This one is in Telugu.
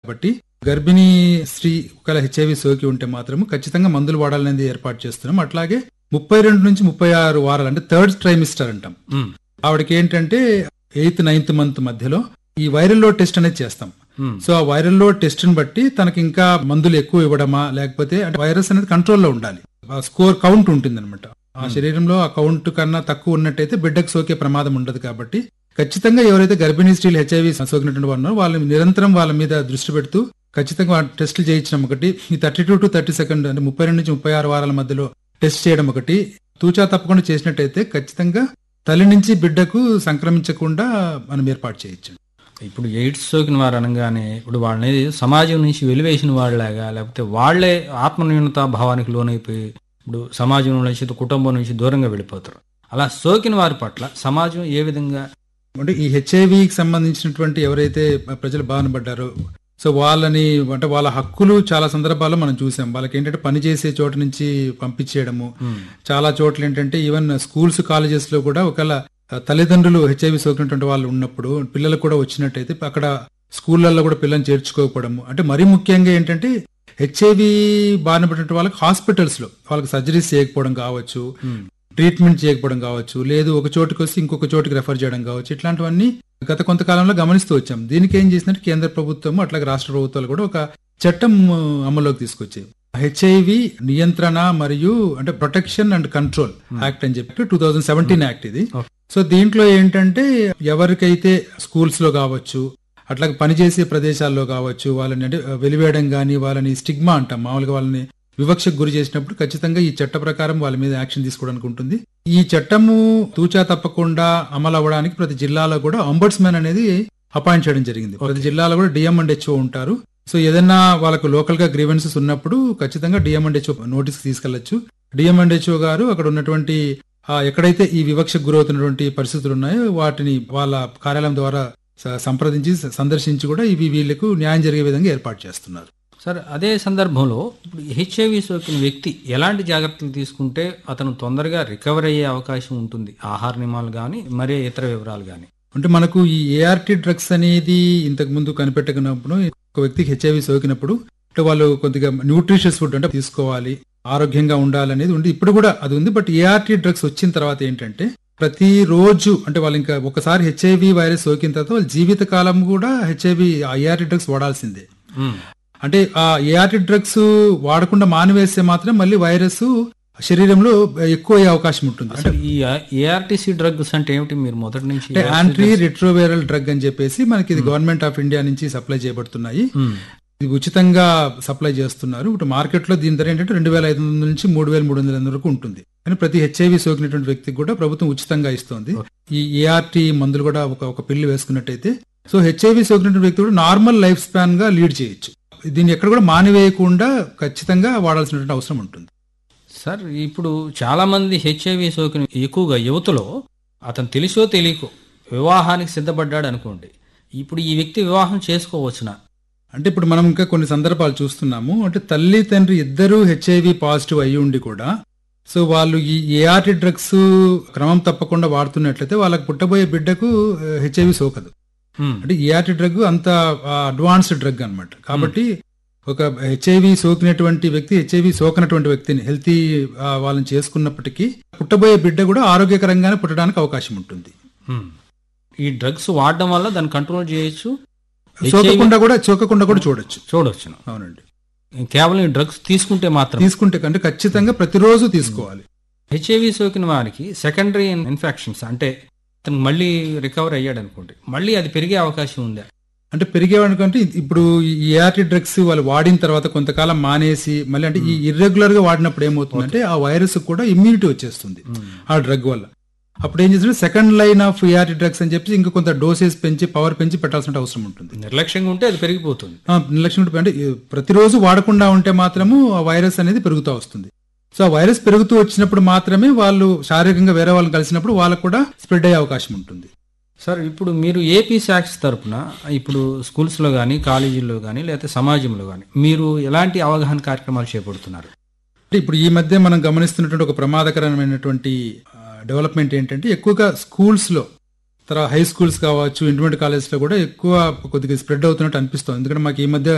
కాబట్టి గర్భిణీ స్త్రీ ఒకవేళ హెచ్ఐవి సోకి ఉంటే మాత్రం ఖచ్చితంగా మందులు వాడాలనేది ఏర్పాటు చేస్తున్నాం అట్లాగే ముప్పై రెండు నుంచి ముప్పై ఆరు వారాలు అంటే థర్డ్ ట్రైమిస్టర్ అంటాం ఉమ్, ఆవిడకి ఏంటంటే ఎయిత్ నైన్త్ మంత్ మధ్యలో ఈ వైరల్ లోడ్ టెస్ట్ అనేది చేస్తాం ఉమ్, సో ఆ వైరల్ లోడ్ టెస్ట్ ని బట్టి తనకి ఇంకా మందులు ఎక్కువ ఇవ్వడమా లేకపోతే అంటే వైరస్ అనేది కంట్రోల్లో ఉండాలి ఆ స్కోర్ కౌంట్ ఉంటుంది అనమాట ఆ శరీరంలో ఆ కౌంట్ కన్నా తక్కువ ఉన్నట్టయితే బిడ్డకు సోకే ప్రమాదం ఉండదు కాబట్టి ఖచ్చితంగా ఎవరైతే గర్భిణీ స్త్రీలు హెచ్ఐవి సోకినటువంటి వారు ఉన్నారో వాళ్ళు నిరంతరం వాళ్ళ మీద దృష్టి పెడుతూ ఖచ్చితంగా వాళ్ళ టెస్టులు చేయించడం ఒకటి ఈ thirty two to thirty second అంటే ముప్పై రెండు నుంచి ముప్పై ఆరు వారాల మధ్యలో టెస్ట్ చేయడం ఒకటి తూచా తప్పకుండా చేసినట్టయితే ఖచ్చితంగా తల్లి నుంచి బిడ్డకు సంక్రమించకుండా మనం ఏర్పాటు చేయొచ్చు ఇప్పుడు ఎయిడ్స్ సోకిన వారు అనగానే ఇప్పుడు వాళ్ళని సమాజం నుంచి వెలివేసిన వాళ్ళలాగా లేకపోతే వాళ్ళే ఆత్మన్యూనత భావానికి లోనైపోయి ఇప్పుడు సమాజం నుంచి కుటుంబం నుంచి దూరంగా వెళ్ళిపోతారు అలా సోకిన వారి పట్ల సమాజం ఏ విధంగా అంటే ఈ హెచ్ఐవికి సంబంధించినటువంటి ఎవరైతే ప్రజలు బాధపడ్డారో సో వాళ్ళని అంటే వాళ్ళ హక్కులు చాలా సందర్భాల్లో మనం చూసాం వాళ్ళకి ఏంటంటే పని చేసే చోట నుంచి పంపించేయడము చాలా చోట్ల ఏంటంటే ఈవెన్ స్కూల్స్ కాలేజెస్ లో కూడా ఒకవేళ తల్లిదండ్రులు హెచ్ఐవి సోకినటువంటి వాళ్ళు ఉన్నప్పుడు పిల్లలకు కూడా వచ్చినట్టయితే అక్కడ స్కూళ్ళల్లో కూడా పిల్లల్ని చేర్చుకోకపోవడము అంటే మరీ ముఖ్యంగా ఏంటంటే హెచ్ఐవి బారిన పడినటువంటి వాళ్ళకి హాస్పిటల్స్ లో వాళ్ళకి సర్జరీస్ చేయకపోవడం కావచ్చు ట్రీట్మెంట్ చేయకపోవడం కావచ్చు లేదు ఒక చోటుకి వస్తే ఇంకొక చోటుకి రెఫర్ చేయడం కావచ్చు ఇట్లాంటివన్నీ గత కొంతకాలంలో గమనిస్తూ వచ్చాం దీనికి ఏం చేసినట్టు కేంద్ర ప్రభుత్వం అట్లాగే రాష్ట్ర ప్రభుత్వాలు కూడా ఒక చట్టం ఆ, అమల్లోకి తీసుకొచ్చాయి హెచ్ఐవి నియంత్రణ మరియు అంటే ప్రొటెక్షన్ అండ్ కంట్రోల్ యాక్ట్ అని చెప్పి టూ థౌజండ్ సెవెంటీన్ యాక్ట్ ఇది సో దీంట్లో ఏంటంటే ఎవరికైతే స్కూల్స్ లో కావచ్చు అట్లాగే పనిచేసే ప్రదేశాల్లో కావచ్చు వాళ్ళని అంటే వెలివేయడం కానీ వాళ్ళని స్టిగ్మా అంటాం మామూలుగా వాళ్ళని వివక్షకు గురి చేసినప్పుడు ఖచ్చితంగా ఈ చట్ట ప్రకారం వాళ్ళ మీద యాక్షన్ తీసుకోవడానికి ఉంటుంది ఈ చట్టము తూచా తప్పకుండా అమలు అవ్వడానికి ప్రతి జిల్లాలో కూడా అంబడ్స్మెన్ అనేది అపాయింట్ చేయడం జరిగింది ప్రతి జిల్లాలో కూడా డిఎం అండ్ హెచ్ఓ ఉంటారు సో ఏదైనా వాళ్ళకు లోకల్ గా గ్రీవెన్సెస్ ఉన్నప్పుడు ఖచ్చితంగా డిఎం అండ్ హెచ్ఓ నోటీస్ తీసుకెళ్లొచ్చు డిఎం అండ్ హెచ్ఓ గారు అక్కడ ఉన్నటువంటి ఆ, ఎక్కడైతే ఈ వివక్షకు గురవుతున్నటువంటి పరిస్థితులు ఉన్నాయో వాటిని వాళ్ళ కార్యాలయం ద్వారా స- సంప్రదించి స- సందర్శించి కూడా ఇవి వీళ్ళకు న్యాయం జరిగే విధంగా ఏర్పాటు చేస్తున్నారు సార్ అదే సందర్భంలో ఇప్పుడు హెచ్ఐవి సోకిన వ్యక్తి ఎలాంటి జాగ్రత్తలు తీసుకుంటే అతను తొందరగా రికవర్ అయ్యే అవకాశం ఉంటుంది ఆహార నియమాలు కానీ మరే ఇతర వివరాలు కానీ అంటే మనకు ఈ ఏఆర్టీ డ్రగ్స్ అనేది ఇంతకు ముందు కనిపెట్టకున్నప్పుడు ఒక వ్యక్తికి హెచ్ఐవి సోకినప్పుడు అంటే వాళ్ళు కొద్దిగా న్యూట్రిషియస్ ఫుడ్ అంటే తీసుకోవాలి ఆరోగ్యంగా ఉండాలనేది ఉంది ఇప్పుడు కూడా అది ఉంది బట్ ఏఆర్టీ డ్రగ్స్ వచ్చిన తర్వాత ఏంటంటే ప్రతి రోజు అంటే వాళ్ళు ఇంకా ఒకసారి హెచ్ఐవి వైరస్ సోకిన తర్వాత వాళ్ళ జీవిత కాలం కూడా హెచ్ఐవి ఏఆర్టీ డ్రగ్స్ వాడాల్సిందే అంటే ఆ ఏఆర్టీ డ్రగ్స్ వాడకుండా మానివేస్తే మాత్రం మళ్ళీ వైరస్ శరీరంలో ఎక్కువ అయ్యే అవకాశం ఉంటుంది అంటే అసలు ఈ ఏఆర్టీసీ డ్రగ్స్ అంటే ఏమిటి మీరు మొదటి నుంచి అంటే యాంటీ రిట్రోవేరల్ డ్రగ్ అని చెప్పేసి మనకి ఇది గవర్నమెంట్ ఆఫ్ ఇండియా నుంచి సప్లై చేయబడుతున్నాయి మ్మ్. ఇది ఉచితంగా సప్లై చేస్తున్నారు ఇప్పుడు మార్కెట్ లో దీని ధర ఏంటంటే రెండు వేల ఐదు వందల నుంచి మూడు వేల మూడు వందల వరకు ఉంటుంది కానీ ప్రతి హెచ్ఐవి సోకినటువంటి వ్యక్తికి కూడా ప్రభుత్వం ఉచితంగా ఇస్తోంది ఈ ఏఆర్టీ మందులు కూడా ఒక ఒక పిల్లి వేసుకున్నట్టయితే సో హెచ్ఐవి సోకినటువంటి వ్యక్తి కూడా నార్మల్ లైఫ్ స్పాన్ గా లీడ్ చేయొచ్చు దీన్ని ఎక్కడ కూడా మానివేయకుండా ఖచ్చితంగా వాడాల్సినటువంటి అవసరం ఉంటుంది సార్ ఇప్పుడు చాలా మంది హెచ్ఐవి సోకిన ఎక్కువగా యువతలో అతను తెలిసో తెలియకో వివాహానికి సిద్ధపడ్డాడు అనుకోండి ఇప్పుడు ఈ వ్యక్తి వివాహం చేసుకోవచ్చునా అంటే ఇప్పుడు మనం ఇంకా కొన్ని సందర్భాలు చూస్తున్నాము అంటే తల్లి తండ్రి ఇద్దరు హెచ్ఐవి పాజిటివ్ అయ్యి ఉండి కూడా సో వాళ్ళు ఈ ఏఆర్టీ డ్రగ్స్ క్రమం తప్పకుండా వాడుతున్నట్లయితే వాళ్ళకి పుట్టబోయే బిడ్డకు హెచ్ఐవి సోకదు మ్మ్. అంటే ఏఆర్టీ డ్రగ్ అంత అడ్వాన్స్డ్ డ్రగ్ అన్నమాట కాబట్టి ఒక హెచ్ఐవి సోకినటువంటి వ్యక్తి హెచ్ఐవి సోకనటువంటి వ్యక్తిని హెల్తీ వాళ్ళని చేసుకున్నప్పటికీ పుట్టబోయే బిడ్డ కూడా ఆరోగ్యకరంగానే పుట్టడానికి అవకాశం ఉంటుంది మ్మ్. ఈ డ్రగ్స్ వాడడం వల్ల దాన్ని కంట్రోల్ చేయొచ్చు సోకకుండా కూడా సోకకుండా కూడా చూడొచ్చు చూడొచ్చును అవునండి కేవలం ఈ డ్రగ్స్ తీసుకుంటే మాత్రం తీసుకుంటే కంటే ఖచ్చితంగా ప్రతిరోజు తీసుకోవాలి హెచ్ఐవి సోకిన వారికి సెకండరీ ఇన్ఫెక్షన్స్ అంటే అతను మళ్ళీ రికవర్ అయ్యాడు అనుకోండి మళ్ళీ అది పెరిగే అవకాశం ఉందా అంటే పెరిగేవాడికంటే ఇప్పుడు ఈ ఏఆర్టీ డ్రగ్స్ వాళ్ళు వాడిన తర్వాత కొంతకాలం మానేసి మళ్ళీ అంటే ఈ ఇర్రెగ్యులర్ గా వాడినప్పుడు ఏమవుతుందంటే ఆ వైరస్ కూడా ఇమ్యూనిటీ వచ్చేస్తుంది ఆ డ్రగ్ వల్ల అప్పుడు ఏం చేస్తుంటే second line of ART drugs అని చెప్పి ఇంకా కొంత డోసెస్ పెంచి పవర్ పెంచి పెట్టాల్సిన అవసరం ఉంటుంది నిర్లక్ష్యంగా ఉంటే అది పెరిగిపోతుంది ఆ, నిర్లక్ష్యం ఉంటే- అంటే ఈ ప్రతిరోజు వాడకుండా ఉంటే మాత్రము ఆ వైరస్ అనేది పెరుగుతూ వస్తుంది సో ఆ వైరస్ పెరుగుతూ వచ్చినప్పుడు మాత్రమే వాళ్ళు శారీరకంగా వేరే వాళ్ళని కలిసినప్పుడు వాళ్ళకు కూడా స్ప్రెడ్ అయ్యే అవకాశం ఉంటుంది సార్ ఇప్పుడు మీరు ఏపీ శాక్స్ తరపున ఇప్పుడు స్కూల్స్లో కానీ కాలేజీల్లో కానీ లేకపోతే సమాజంలో కానీ మీరు ఎలాంటి అవగాహన కార్యక్రమాలు చేపడుతున్నారు అంటే ఇప్పుడు ఈ మధ్య మనం గమనిస్తున్నటువంటి ఒక ప్రమాదకరమైనటువంటి డెవలప్మెంట్ ఏంటంటే ఎక్కువగా స్కూల్స్ లో తర్వాత హై స్కూల్స్ కావచ్చు ఇంటర్మీడియట్ కాలేజ్ లో కూడా ఎక్కువ కొద్దిగా స్ప్రెడ్ అవుతున్నట్టు అనిపిస్తుంది ఎందుకంటే మాకు ఈ మధ్య